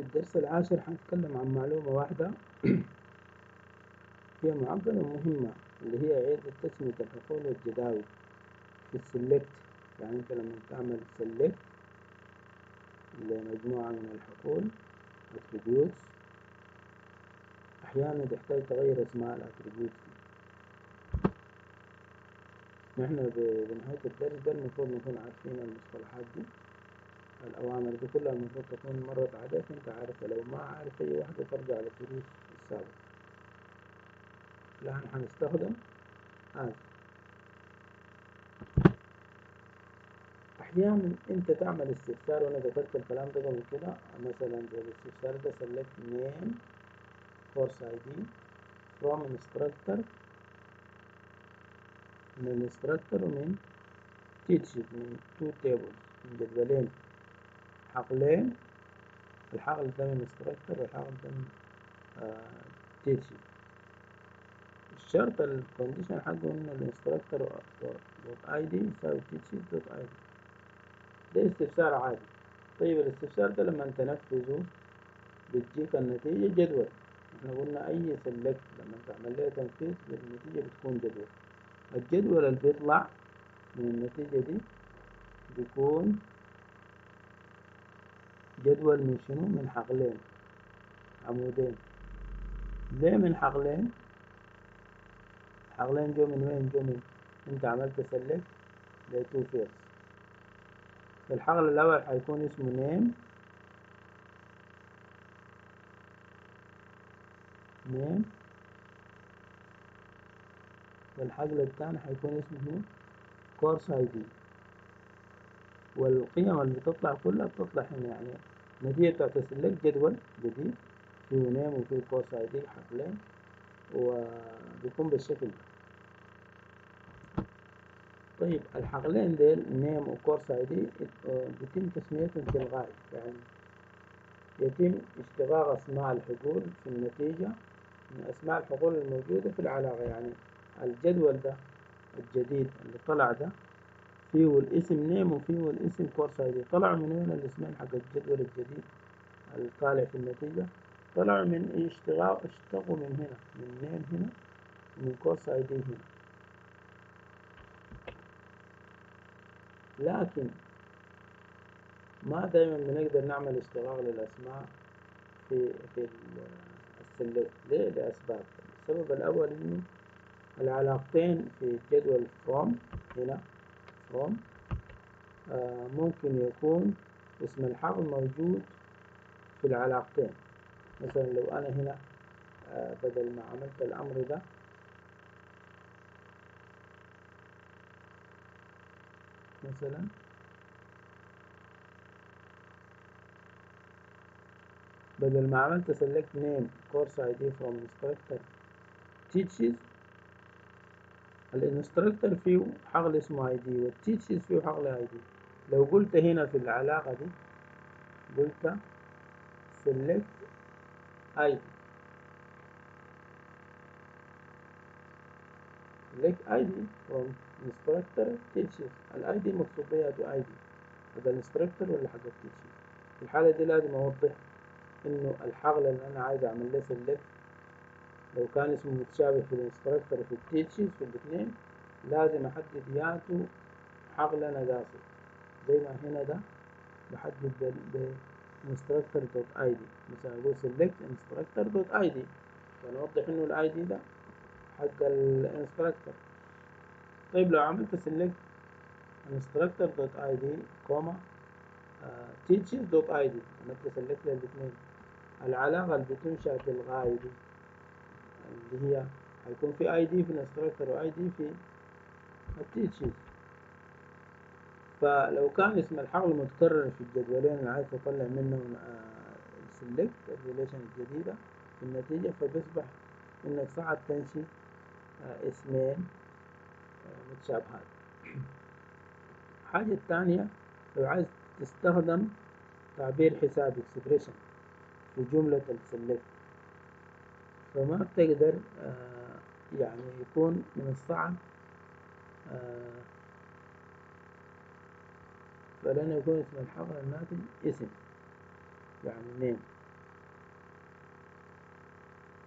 في الدرس العاشر حنتكلم عن معلومة واحدة هي معقدة ومهمة اللي هي إعادة تسمية الحقول والجداول في السلكت يعني أنت لما تعمل سلكت لمجموعة من الحقول attributes أحيانا تحتاج تغير اسماء الاتريبيوتس نحن بنهاية الدرس ده المفروض نكون عارفين المصطلحات دي الأوامر دي كلها المفروض تكون مرت عليك أنت عارفها لو ما عارف أي واحدة ترجع للدروس السابقة الآن حنستخدم هذا أحيانا أنت تعمل استفسار وأنا ذكرت الكلام ده قبل كده مثلا زي الاستفسار ده select name course ID from instructor من الانستراكتور ومن teacher من two tables من جدولين حقلين الحقل ده من instructor والحقل ده من uh, teacher الشرط الكونديشن حقه ان الانستراكتور دوت اي دي يساوي teacher دوت اي دي ده استفسار عادي طيب الاستفسار ده لما تنفذه بتجيك النتيجة جدول احنا قلنا اي سلكت لما تعمل له تنفيذ النتيجة بتكون جدول الجدول اللي بيطلع من النتيجة دي بيكون جدول من شنو من حقلين عمودين ليه من حقلين حقلين جو من وين جو من انت عملت سلكت لتو فيلز الحقل الاول حيكون اسمه نيم نيم والحقل الثاني حيكون اسمه كورس اي دي والقيم اللي بتطلع كلها بتطلع هنا يعني نتيجة بتاعت السلك جدول جديد فيه نيم وفيه كورس اي دي حقلين وبيكون بالشكل ده طيب الحقلين ديل نيم وكورس اي دي بيتم تسميتهم تلغائي يعني يتم اشتقاق اسماء الحقول في النتيجة من اسماء الحقول الموجودة في العلاقة يعني الجدول ده الجديد اللي طلع ده فيه الاسم نيم وفيه الاسم كورس اي دي طلعوا من وين الاسمين حق الجدول الجديد اللي طالع في النتيجة طلعوا من اشتغاء اشتقوا من هنا من نيم هنا ومن كورس اي دي هنا لكن ما دايما بنقدر نعمل اشتغال للاسماء في في السلك ليه لاسباب السبب الاول انه العلاقتين في جدول فروم هنا فروم آه ممكن يكون اسم الحقل موجود في العلاقتين مثلا لو انا هنا آه بدل ما عملت الامر ده مثلا بدل ما عملت select name course ID from instructor teaches الانستراكتور فيه حقل اسمه اي دي والتيتشز فيه حقل اي دي لو قلت هنا في العلاقة دي قلت select اي دي select اي دي from instructor teaches الاي دي مقصود بها دو اي دي هذا الانستراكتور ولا حق التيتشز في الحالة دي لازم اوضح انه الحقل اللي انا عايز اعمل له select لو كان اسمه متشابه في الانستراكتور وفي التيتشز في الاثنين لازم احدد ياتو حقل انا قاصد زي ما هنا ده بحدد ب instructor دوت اي دي مثلا اقول select instructor دوت اي دي فنوضح انه الاي دي ده حق الانستراكتور طيب لو عملت select instructor دوت اي دي كوما teachers دوت اي دي عملت select للاثنين العلاقة اللي بتنشأ تلغائي دي اللي هي هيكون في اي دي في الانستراكتور واي دي في التيتشرز فلو كان اسم الحقل متكرر في الجدولين اللي عايز تطلع منهم السلكت الريليشن الجديدة في النتيجة فبيصبح انك صعب تنشي اسمين متشابهات الحاجة الثانية لو عايز تستخدم تعبير حساب expression في جملة السلكت فما بتقدر آه يعني يكون من الصعب آه فلن يكون اسم الحقل الناتج اسم يعني نيم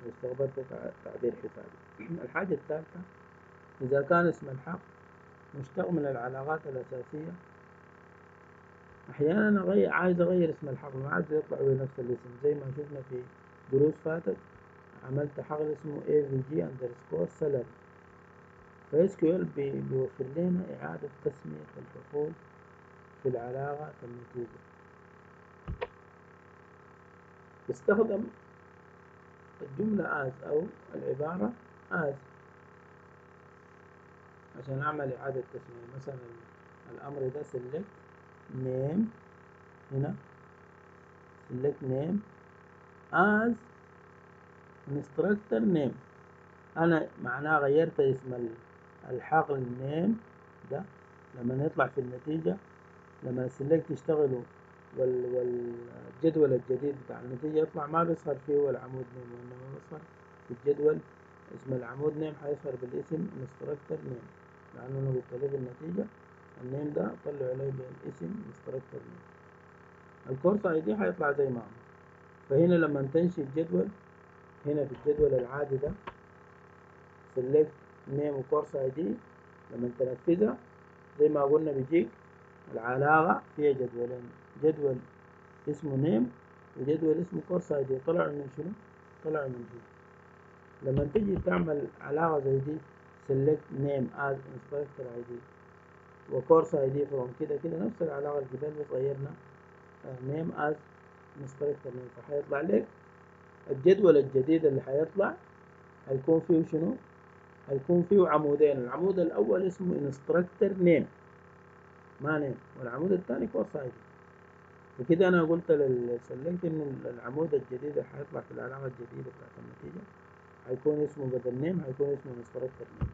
لو استخدمت تعبير حسابي الحاجة الثالثة إذا كان اسم الحق مشتق من العلاقات الأساسية أحيانا أغير عايز أغير اسم الحقل ما عايز يطلع بنفس الاسم زي ما شفنا في دروس فاتت عملت حقل اسمه avg underscore salary ف SQL بيوفر لنا إعادة تسمية الحقول في العلاقة النتيجة استخدم الجملة as أو العبارة as عشان أعمل إعادة تسمية مثلا الأمر ده select name هنا select name as instructor name أنا معناه غيرت اسم الحقل name ده لما يطلع في النتيجة لما select يشتغلوا وال والجدول الجديد بتاع النتيجة يطلع ما بيظهر فيه العمود نيم وإنما بيظهر في الجدول اسم العمود نيم حيظهر بالاسم instructor name لأنه أنا قلت له في النتيجة النيم ده طلع عليه بالاسم instructor name الكورس اي دي حيطلع زي ما هو فهنا لما تنشئ الجدول هنا في الجدول العادي ده select name وكورس اي دي لما تنفذها زي ما قلنا بيجيك العلاقة فيها جدولين جدول اسمه نيم وجدول اسمه كورس اي دي طلعوا من شنو؟ طلعوا من دي لما تيجي تعمل علاقة زي دي select name as instructor ID وكورس ID from كده كده نفس العلاقة اللي قبل بس غيرنا name as instructor name فحيطلع لك الجدول الجديد اللي حيطلع هيكون فيه شنو؟ هيكون فيه عمودين العمود الأول اسمه instructor name ما نيم والعمود الثاني كورس ID وكده أنا قلت للسلكت إنه العمود الجديد اللي حيطلع في العلاقة الجديدة بتاعت النتيجة هيكون اسمه بدل نيم هيكون اسمه انستراكتور نيم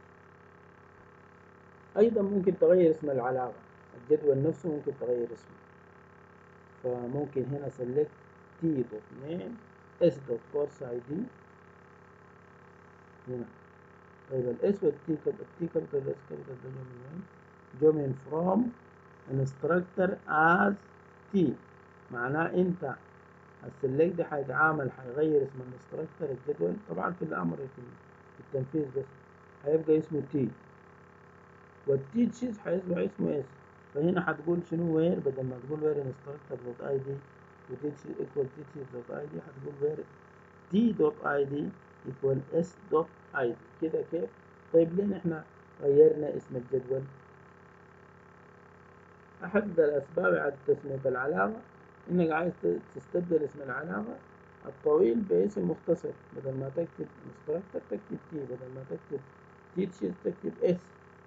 ايضا ممكن تغير اسم العلاقة الجدول نفسه ممكن تغير اسمه فممكن هنا select t دوت name s دوت course id هنا طيب الاس والتي التي كابيتال والاس كابيتال ده جو من وين؟ جو من from instructor as t معناه انت السلكت ده هيتعامل هيغير اسم الانستراكتور الجدول طبعا في الامر في التنفيذ بس هيبقى اسمه تي والتيتشز هيصبح اسمه اس فهنا هتقول شنو وير بدل ما تقول وير انستراكتور دوت اي دي وتيتشز ايكوال تيتشز دوت اي دي هتقول وير تي دوت اي دي ايكوال اس دوت اي دي كده كيف طيب ليه احنا غيرنا اسم الجدول احد الاسباب على تسمية العلاقة انك عايز تستبدل اسم العلاقة الطويل باسم مختصر بدل ما تكتب انستراكتور تكتب تي بدل ما تكتب تيتشز تكتب اس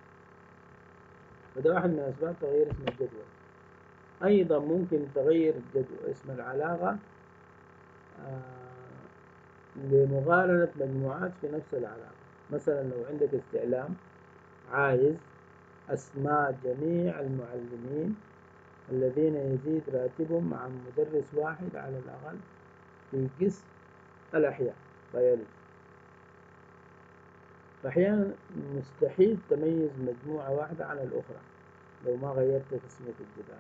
فده واحد من اسباب تغيير اسم الجدول ايضا ممكن تغير الجدول اسم العلاقة آه لمقارنة مجموعات في نفس العلاقة مثلا لو عندك استعلام عايز اسماء جميع المعلمين الذين يزيد راتبهم مع مدرس واحد على الأقل في قسم الأحياء بيولوجي فأحيانا مستحيل تميز مجموعة واحدة عن الأخرى لو ما غيرت تسمية الجدال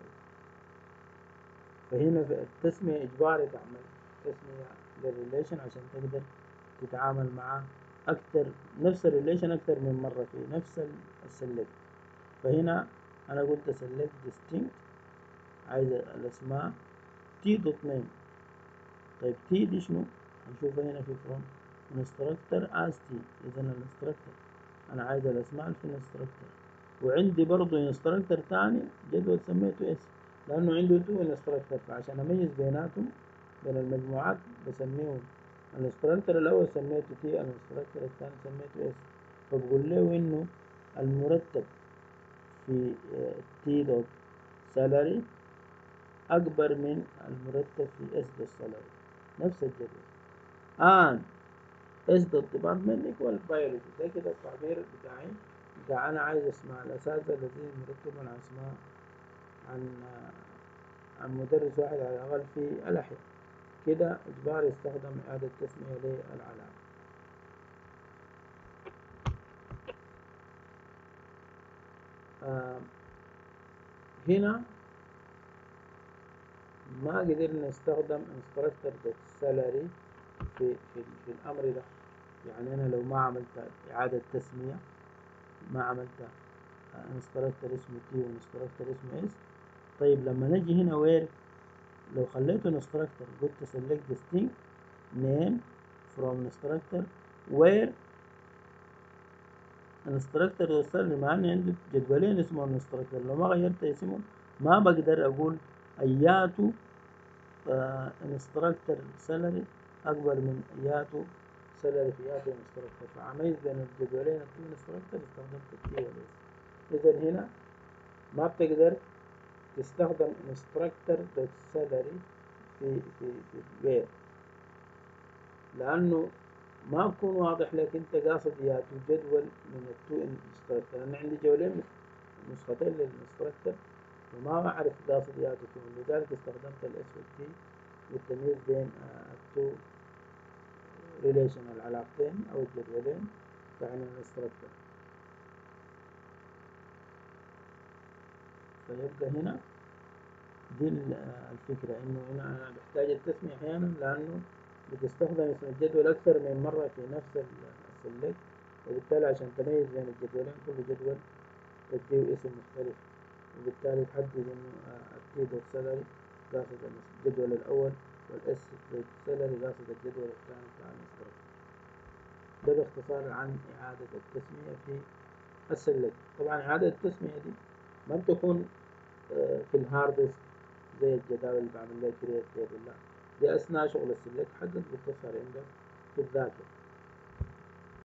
فهنا في التسمية إجباري تعمل تسمية للريليشن عشان تقدر تتعامل مع أكثر نفس الريليشن أكثر من مرة في نفس السلكت فهنا أنا قلت select distinct عايز الاسماء تي دوت نيم طيب تي دي شنو هنشوفها هنا في فروم انستراكتور از تي اذا الانستراكتور انا عايز الاسماء في الانستراكتور وعندي برضو انستراكتور تاني جدول سميته اس لانه عنده تو انستراكتور فعشان اميز بيناتهم بين المجموعات بسميهم الانستراكتور الاول سميته تي الانستراكتور الثاني سميته اس فبقول له انه المرتب في تي دوت سالري أكبر من المرتب في اس دوت سالري نفس الجدول and اس دوت ديبارتمنت ايكوال بيولوجي ده كده التعبير بتاعي بتاع أنا عايز أسمع الأساتذة الذين يرتبون على أسماء عن عن مدرس واحد على الأقل في الأحياء كده إجباري يستخدم إعادة تسمية للعلامة آه هنا ما قدرنا نستخدم instructor دوت salary في في, في الأمر ده يعني أنا لو ما عملت إعادة تسمية ما عملت انستراكتور اسمه تي وانستراكتور اسمه اس طيب لما نجي هنا وير لو خليته انستراكتور قلت select distinct name from instructor where instructor يوصل لي مع اني عندي جدولين اسمهم انستراكتور لو ما غيرت اسمهم ما بقدر اقول اياته انستراكتور سالري اكبر من اياته سالري في اياته انستراكتور فعميز بين الجدولين التو انستراكتور استخدمت التي والاس اذا هنا ما بتقدر تستخدم انستراكتور دوت سالري في في في غير لانه ما بكون واضح لك انت قاصد يا جدول من التو انستراكتور انا عندي جولين نسختين للانستراكتور وما بعرف قاصد يا فيهم لذلك استخدمت الاس والتي للتمييز بين التو ريليشن العلاقتين او الجدولين يعني الانستراكتور فيبقى هنا دي الفكرة انه هنا انا بحتاج التسمية احيانا لانه بتستخدم اسم الجدول اكثر من مرة في نفس السلك وبالتالي عشان تميز بين الجدولين كل جدول تديه اسم مختلف وبالتالي تحدد انه التي دوت سالري قاصد الجدول الاول والاس دوت سالري قاصد الجدول الثاني بتاع الانستراكتور ده باختصار عن اعادة التسمية في السلك طبعا اعادة التسمية دي ما بتكون في الهارد ديسك زي الجداول اللي بعمل لها كريت تيبل لا دي اثناء شغل السلك حقك بتظهر عندك في الذاكره